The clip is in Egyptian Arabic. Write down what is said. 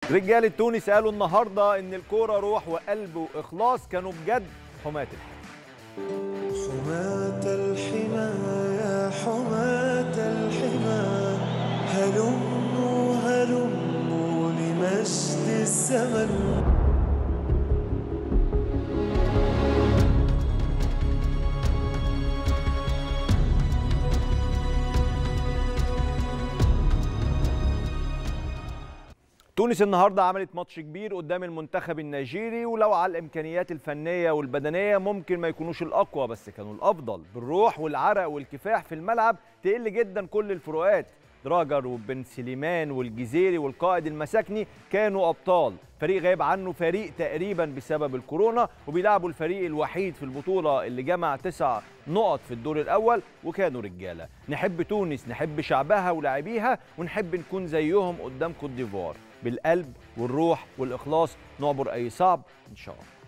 رجال تونس قالوا النهارده ان الكوره روح وقلب واخلاص كانوا بجد حماة الحمى حماة الحمى يا حماة الحمى هلموا هلموا لمجد الزمن تونس النهارده عملت ماتش كبير قدام المنتخب النيجيري ولو على الامكانيات الفنيه والبدنيه ممكن ما يكونوش الاقوى بس كانوا الافضل بالروح والعرق والكفاح في الملعب تقل جدا كل الفروقات دراجر وبن سليمان والجزيري والقائد المساكني كانوا ابطال فريق غايب عنه فريق تقريبا بسبب الكورونا وبيلعبوا الفريق الوحيد في البطوله اللي جمع تسع نقط في الدور الاول وكانوا رجاله نحب تونس نحب شعبها ولاعبيها ونحب نكون زيهم قدام كوت ديفوار بالقلب والروح والاخلاص نعبر اي صعب ان شاء الله